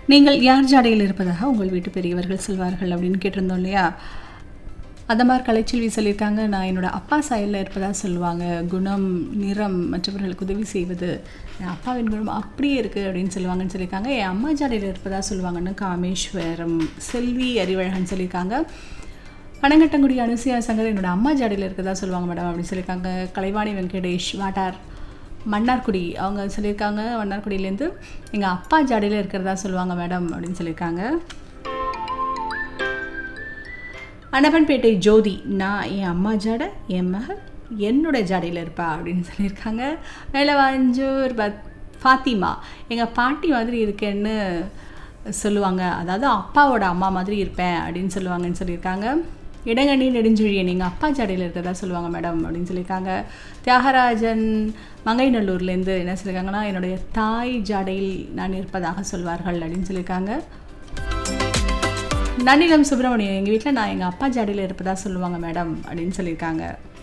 நீங்கள் யார் ஜாடையில் இருப்பதாக உங்கள் வீட்டு பெரியவர்கள் சொல்வார்கள் அப்படின்னு கேட்டிருந்தோம் இல்லையா அந்த மாதிரி கலைச்செல்வி சொல்லியிருக்காங்க நான் என்னோட அப்பா சாயலில் இருப்பதாக சொல்லுவாங்க குணம் நிறம் மற்றவர்களுக்கு உதவி செய்வது என் அப்பாவின் குணம் அப்படியே இருக்குது அப்படின்னு சொல்லுவாங்கன்னு சொல்லியிருக்காங்க என் அம்மா ஜாடையில் இருப்பதாக சொல்லுவாங்கன்னு காமேஸ்வரம் செல்வி அறிவழகன் சொல்லியிருக்காங்க பனங்கட்டங்குடி அனுசியா சங்கர் என்னோட அம்மா ஜாடையில் இருக்கதா சொல்லுவாங்க மேடம் அப்படின்னு சொல்லியிருக்காங்க கலைவாணி வெங்கடேஷ் வாட்டார் மன்னார்குடி அவங்க சொல்லியிருக்காங்க மன்னார்குடியிலேருந்து எங்கள் அப்பா ஜாடையில் இருக்கிறதா சொல்லுவாங்க மேடம் அப்படின்னு சொல்லியிருக்காங்க அனபன்பேட்டை ஜோதி நான் என் அம்மா ஜாடை என் மகள் என்னோட ஜாடையில் இருப்பா அப்படின்னு சொல்லியிருக்காங்க மேலவாஞ்சூர் பத் ஃபாத்திமா எங்கள் பாட்டி மாதிரி இருக்கேன்னு சொல்லுவாங்க அதாவது அப்பாவோட அம்மா மாதிரி இருப்பேன் அப்படின்னு சொல்லுவாங்கன்னு சொல்லியிருக்காங்க இடங்கண்ணி நெடுஞ்செழியன் எங்கள் அப்பா ஜாடையில் இருக்கிறதா சொல்லுவாங்க மேடம் அப்படின்னு சொல்லியிருக்காங்க தியாகராஜன் மங்கைநல்லூர்லேருந்து என்ன சொல்லியிருக்காங்கன்னா என்னுடைய தாய் ஜாடையில் நான் இருப்பதாக சொல்வார்கள் அப்படின்னு சொல்லியிருக்காங்க நன்னிலம் சுப்பிரமணியம் எங்கள் வீட்டில் நான் எங்கள் அப்பா ஜாடியில் இருப்பதா சொல்லுவாங்க மேடம் அப்படின்னு சொல்லியிருக்காங்க